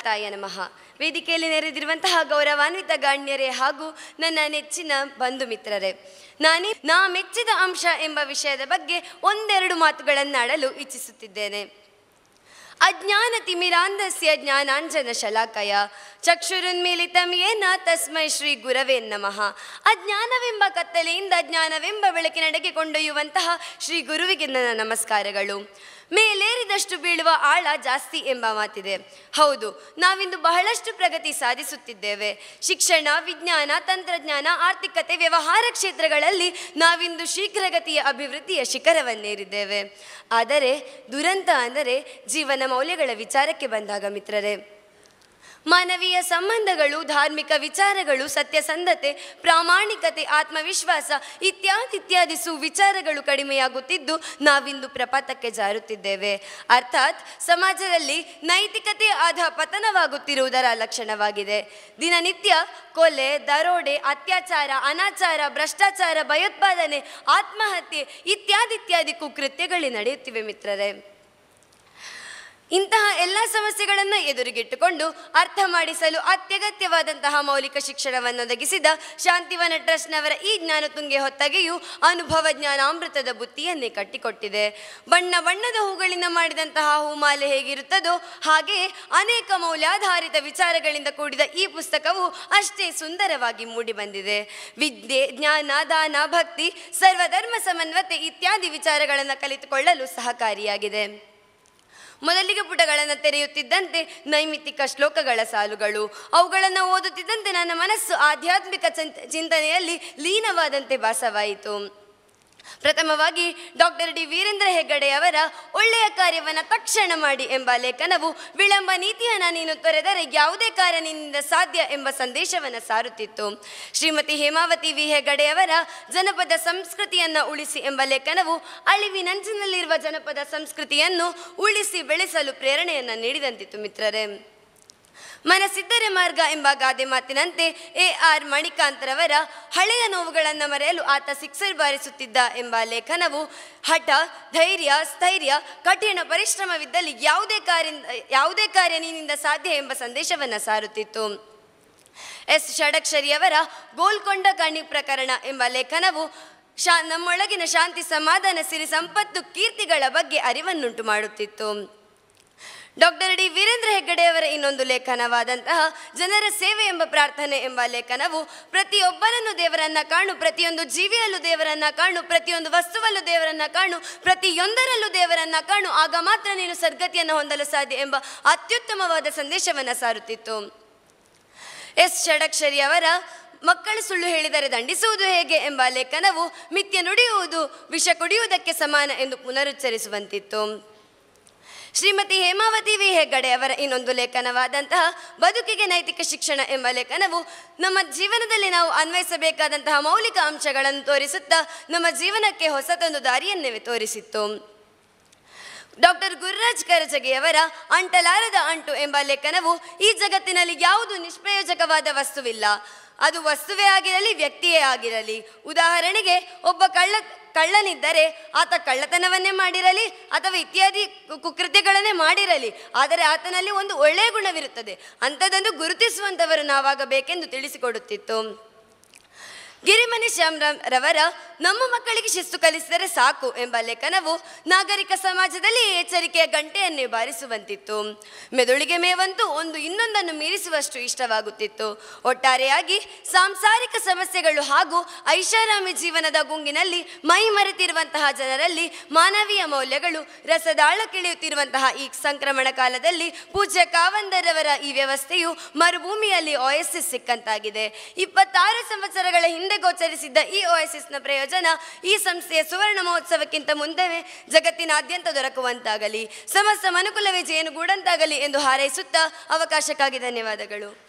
ಮಾತಾಯ ನಮಃ ವೇದಿಕೆಯಲ್ಲಿ ನೆರೆದಿರುವಂತಹ ಗೌರವಾನ್ವಿತ ಗಣ್ಯರೇ ಹಾಗೂ ನನ್ನ ನೆಚ್ಚಿನ ಬಂಧು ಮಿತ್ರರೇ ನಾನೇ ನಾ ಮೆಚ್ಚಿದ ಅಂಶ ಎಂಬ ವಿಷಯದ ಬಗ್ಗೆ ಒಂದೆರಡು ಮಾತುಗಳನ್ನಾಡಲು ಇಚ್ಛಿಸುತ್ತಿದ್ದೇನೆ ಅಜ್ಞಾನ ತಿಮಿರಾಂಧಸ್ಯ ಜ್ಞಾನಾಂಜನ ಶಲಾಕಯ ಚಕ್ಷುರುನ್ಮೀಲಿತಂ ಏನ ತಸ್ಮೈ ಶ್ರೀ ಗುರವೇ ನಮಃ ಅಜ್ಞಾನವೆಂಬ ಕತ್ತಲೆಯಿಂದ ಜ್ಞಾನವೆಂಬ ಬೆಳಕಿನಡೆಗೆ ಕೊಂಡೊಯ್ಯುವಂತಹ ಶ್ರೀ ಗುರುವಿಗೆ ನನ್ನ ನಮಸ್ಕಾರಗಳು ಮೇಲೇರಿದಷ್ಟು ಬೀಳುವ ಆಳ ಜಾಸ್ತಿ ಎಂಬ ಮಾತಿದೆ ಹೌದು ನಾವಿಂದು ಬಹಳಷ್ಟು ಪ್ರಗತಿ ಸಾಧಿಸುತ್ತಿದ್ದೇವೆ ಶಿಕ್ಷಣ ವಿಜ್ಞಾನ ತಂತ್ರಜ್ಞಾನ ಆರ್ಥಿಕತೆ ವ್ಯವಹಾರ ಕ್ಷೇತ್ರಗಳಲ್ಲಿ ನಾವಿಂದು ಶೀಘ್ರಗತಿಯ ಅಭಿವೃದ್ಧಿಯ ಶಿಖರವನ್ನೇರಿದ್ದೇವೆ ಆದರೆ ದುರಂತ ಅಂದರೆ ಜೀವನ ಮೌಲ್ಯಗಳ ವಿಚಾರಕ್ಕೆ ಬಂದಾಗ ಮಿತ್ರರೇ ಮಾನವೀಯ ಸಂಬಂಧಗಳು ಧಾರ್ಮಿಕ ವಿಚಾರಗಳು ಸತ್ಯಸಂಧತೆ ಪ್ರಾಮಾಣಿಕತೆ ಆತ್ಮವಿಶ್ವಾಸ ಇತ್ಯಾದಿ ಇತ್ಯಾದಿ ಸುವಿಚಾರಗಳು ಕಡಿಮೆಯಾಗುತ್ತಿದ್ದು ನಾವಿಂದು ಪ್ರಪಾತಕ್ಕೆ ಜಾರುತ್ತಿದ್ದೇವೆ ಅರ್ಥಾತ್ ಸಮಾಜದಲ್ಲಿ ನೈತಿಕತೆ ಆಧ ಪತನವಾಗುತ್ತಿರುವುದರ ಲಕ್ಷಣವಾಗಿದೆ ದಿನನಿತ್ಯ ಕೊಲೆ ದರೋಡೆ ಅತ್ಯಾಚಾರ ಅನಾಚಾರ ಭ್ರಷ್ಟಾಚಾರ ಭಯೋತ್ಪಾದನೆ ಆತ್ಮಹತ್ಯೆ ಇತ್ಯಾದಿ ಇತ್ಯಾದಿ ಕುಕೃತ್ಯಗಳು ನಡೆಯುತ್ತಿವೆ ಮಿತ್ರರೇ ಇಂತಹ ಎಲ್ಲ ಸಮಸ್ಯೆಗಳನ್ನು ಎದುರಿಗಿಟ್ಟುಕೊಂಡು ಅರ್ಥ ಮಾಡಿಸಲು ಅತ್ಯಗತ್ಯವಾದಂತಹ ಮೌಲಿಕ ಶಿಕ್ಷಣವನ್ನು ಒದಗಿಸಿದ ಶಾಂತಿವನ ಟ್ರಸ್ಟ್ನವರ ಈ ಜ್ಞಾನತುಂಗೆ ಹೊತ್ತಗೆಯು ಅನುಭವ ಜ್ಞಾನಾಮೃತದ ಬುತ್ತಿಯನ್ನೇ ಕಟ್ಟಿಕೊಟ್ಟಿದೆ ಬಣ್ಣ ಬಣ್ಣದ ಹೂಗಳಿಂದ ಮಾಡಿದಂತಹ ಹೂಮಾಲೆ ಹೇಗಿರುತ್ತದೋ ಹಾಗೆಯೇ ಅನೇಕ ಮೌಲ್ಯಾಧಾರಿತ ವಿಚಾರಗಳಿಂದ ಕೂಡಿದ ಈ ಪುಸ್ತಕವು ಅಷ್ಟೇ ಸುಂದರವಾಗಿ ಮೂಡಿಬಂದಿದೆ ವಿದ್ಯೆ ಜ್ಞಾನ ದಾನ ಭಕ್ತಿ ಸರ್ವಧರ್ಮ ಸಮನ್ವತೆ ಇತ್ಯಾದಿ ವಿಚಾರಗಳನ್ನು ಕಲಿತುಕೊಳ್ಳಲು ಸಹಕಾರಿಯಾಗಿದೆ ಮೊದಲಿಗೆ ಪುಟಗಳನ್ನು ತೆರೆಯುತ್ತಿದ್ದಂತೆ ನೈಮಿತ್ತಿಕ ಶ್ಲೋಕಗಳ ಸಾಲುಗಳು ಅವುಗಳನ್ನು ಓದುತ್ತಿದ್ದಂತೆ ನನ್ನ ಮನಸ್ಸು ಆಧ್ಯಾತ್ಮಿಕ ಚಿಂತ- ಚಿಂತನೆಯಲ್ಲಿ ಲೀನವಾದಂತೆ ಭಾಸವಾಯಿತು ಪ್ರಥಮವಾಗಿ ಡಾಕ್ಟರ್ ಡಿ ವೀರೇಂದ್ರ ಹೆಗ್ಗಡೆಯವರ ಒಳ್ಳೆಯ ಕಾರ್ಯವನ್ನು ತಕ್ಷಣ ಮಾಡಿ ಎಂಬ ಲೇಖನವು ವಿಳಂಬ ನೀತಿಯನ್ನು ನೀನು ತೊರೆದರೆ ಯಾವುದೇ ಕಾರ್ಯ ನಿನ್ನಿಂದ ಸಾಧ್ಯ ಎಂಬ ಸಂದೇಶವನ್ನು ಸಾರುತ್ತಿತ್ತು ಶ್ರೀಮತಿ ಹೇಮಾವತಿ ವಿ ಹೆಗ್ಗಡೆಯವರ ಜನಪದ ಸಂಸ್ಕೃತಿಯನ್ನು ಉಳಿಸಿ ಎಂಬ ಲೇಖನವು ಅಳಿವಿನಂಚಿನಲ್ಲಿರುವ ಜನಪದ ಸಂಸ್ಕೃತಿಯನ್ನು ಉಳಿಸಿ ಬೆಳೆಸಲು ಪ್ರೇರಣೆಯನ್ನು ನೀಡಿದಂತಿತ್ತು ಮಿತ್ರರೇ ಮನಸ್ಸಿದ್ದರೆ ಮಾರ್ಗ ಎಂಬ ಗಾದೆ ಮಾತಿನಂತೆ ಎ ಆರ್ ಮಣಿಕಾಂತ್ರವರ ಹಳೆಯ ನೋವುಗಳನ್ನು ಮರೆಯಲು ಆತ ಸಿಕ್ಸರ್ ಬಾರಿಸುತ್ತಿದ್ದ ಎಂಬ ಲೇಖನವು ಹಠ ಧೈರ್ಯ ಸ್ಥೈರ್ಯ ಕಠಿಣ ಪರಿಶ್ರಮವಿದ್ದಲ್ಲಿ ಯಾವುದೇ ಕಾರ್ಯ ಯಾವುದೇ ಕಾರ್ಯ ನೀನಿಂದ ಸಾಧ್ಯ ಎಂಬ ಸಂದೇಶವನ್ನು ಸಾರುತ್ತಿತ್ತು ಎಸ್ ಷಡಕ್ಷರಿಯವರ ಗೋಲ್ಕೊಂಡ ಕಣಿ ಪ್ರಕರಣ ಎಂಬ ಲೇಖನವು ಶಾ ನಮ್ಮೊಳಗಿನ ಶಾಂತಿ ಸಮಾಧಾನ ಸಿರಿ ಸಂಪತ್ತು ಕೀರ್ತಿಗಳ ಬಗ್ಗೆ ಅರಿವನ್ನುಂಟು ಮಾಡುತ್ತಿತ್ತು ಡಾಕ್ಟರ್ ಡಿ ವೀರೇಂದ್ರ ಹೆಗ್ಗಡೆಯವರ ಇನ್ನೊಂದು ಲೇಖನವಾದಂತಹ ಜನರ ಸೇವೆ ಎಂಬ ಪ್ರಾರ್ಥನೆ ಎಂಬ ಲೇಖನವು ಪ್ರತಿಯೊಬ್ಬನನ್ನು ದೇವರನ್ನ ಕಾಣು ಪ್ರತಿಯೊಂದು ಜೀವಿಯಲ್ಲೂ ದೇವರನ್ನ ಕಾಣು ಪ್ರತಿಯೊಂದು ವಸ್ತುವಲ್ಲೂ ದೇವರನ್ನ ಕಾಣು ಪ್ರತಿಯೊಂದರಲ್ಲೂ ದೇವರನ್ನ ಕಾಣು ಆಗ ಮಾತ್ರ ನೀನು ಸದ್ಗತಿಯನ್ನು ಹೊಂದಲು ಸಾಧ್ಯ ಎಂಬ ಅತ್ಯುತ್ತಮವಾದ ಸಂದೇಶವನ್ನು ಸಾರುತ್ತಿತ್ತು ಎಸ್ ಷಡಕ್ಷರಿ ಅವರ ಮಕ್ಕಳು ಸುಳ್ಳು ಹೇಳಿದರೆ ದಂಡಿಸುವುದು ಹೇಗೆ ಎಂಬ ಲೇಖನವು ಮಿಥ್ಯ ನುಡಿಯುವುದು ವಿಷ ಕುಡಿಯುವುದಕ್ಕೆ ಸಮಾನ ಎಂದು ಪುನರುಚ್ಚರಿಸುವಂತಿತ್ತು ಶ್ರೀಮತಿ ಹೇಮಾವತಿ ವಿ ಹೆಗ್ಗಡೆ ಅವರ ಇನ್ನೊಂದು ಲೇಖನವಾದಂತಹ ಬದುಕಿಗೆ ನೈತಿಕ ಶಿಕ್ಷಣ ಎಂಬ ಲೇಖನವು ನಮ್ಮ ಜೀವನದಲ್ಲಿ ನಾವು ಅನ್ವಯಿಸಬೇಕಾದಂತಹ ಮೌಲಿಕ ಅಂಶಗಳನ್ನು ತೋರಿಸುತ್ತಾ ನಮ್ಮ ಜೀವನಕ್ಕೆ ಹೊಸತೊಂದು ದಾರಿಯನ್ನೇ ತೋರಿಸಿತ್ತು ಡಾಕ್ಟರ್ ಗುರುರಾಜ್ ಕರಜಗಿಯವರ ಅಂಟಲಾರದ ಅಂಟು ಎಂಬ ಲೇಖನವು ಈ ಜಗತ್ತಿನಲ್ಲಿ ಯಾವುದು ನಿಷ್ಪ್ರಯೋಜಕವಾದ ವಸ್ತುವಿಲ್ಲ ಅದು ವಸ್ತುವೇ ಆಗಿರಲಿ ವ್ಯಕ್ತಿಯೇ ಆಗಿರಲಿ ಉದಾಹರಣೆಗೆ ಒಬ್ಬ ಕಳ್ಳ ಕಳ್ಳನಿದ್ದರೆ ಆತ ಕಳ್ಳತನವನ್ನೇ ಮಾಡಿರಲಿ ಅಥವಾ ಇತ್ಯಾದಿ ಕು- ಕುಕೃತ್ಯಗಳನ್ನೇ ಮಾಡಿರಲಿ ಆದರೆ ಆತನಲ್ಲಿ ಒಂದು ಒಳ್ಳೆಯ ಗುಣವಿರುತ್ತದೆ ಅಂಥದ್ದನ್ನು ಗುರುತಿಸುವಂಥವರು ನಾವಾಗಬೇಕೆಂದು ತಿಳಿಸಿಕೊಡುತ್ತಿತ್ತು ಗಿರಿಮಣಿ ಶ್ಯಾಮರಾಮ್ ರವರ ನಮ್ಮ ಮಕ್ಕಳಿಗೆ ಶಿಸ್ತು ಕಲಿಸಿದರೆ ಸಾಕು ಎಂಬ ಲೇಖನವು ನಾಗರಿಕ ಸಮಾಜದಲ್ಲಿ ಈ ಎಚ್ಚರಿಕೆಯ ಗಂಟೆಯನ್ನೇ ಬಾರಿಸುವಂತಿತ್ತು ಮೆದುಳಿಗೆ ಮೇವಂತೂ ಒಂದು ಇನ್ನೊಂದನ್ನು ಮೀರಿಸುವಷ್ಟು ಇಷ್ಟವಾಗುತ್ತಿತ್ತು ಒಟ್ಟಾರೆಯಾಗಿ ಸಾಂಸಾರಿಕ ಸಮಸ್ಯೆಗಳು ಹಾಗೂ ಐಷಾರಾಮಿ ಜೀವನದ ಗುಂಗಿನಲ್ಲಿ ಮೈ ಮರೆತಿರುವಂತಹ ಜನರಲ್ಲಿ ಮಾನವೀಯ ಮೌಲ್ಯಗಳು ರಸದಾಳಕ್ಕಿಳಿಯುತ್ತಿರುವಂತಹ ಈ ಸಂಕ್ರಮಣ ಕಾಲದಲ್ಲಿ ಪೂಜ್ಯ ಕಾವಂದರವರ ಈ ವ್ಯವಸ್ಥೆಯು ಮರುಭೂಮಿಯಲ್ಲಿ ಓಎಸ್ಎಸ್ ಸಿಕ್ಕಂತಾಗಿದೆ ಇಪ್ಪತ್ತಾರು ಸಂವತ್ಸರಗಳ ಹಿಂದೆ ಗೋಚರಿಸಿದ್ದ ಈ ಓಎಸ್ಎಸ್ನ ಪ್ರಯೋಜನ ಈ ಸಂಸ್ಥೆಯ ಸುವರ್ಣ ಮಹೋತ್ಸವಕ್ಕಿಂತ ಮುಂದೆವೇ ಜಗತ್ತಿನಾದ್ಯಂತ ದೊರಕುವಂತಾಗಲಿ ಸಮಸ್ತ ಮನುಕುಲವೇ ಜೇನುಗೂಡಂತಾಗಲಿ ಎಂದು ಹಾರೈಸುತ್ತಾ ಅವಕಾಶಕ್ಕಾಗಿ ಧನ್ಯವಾದಗಳು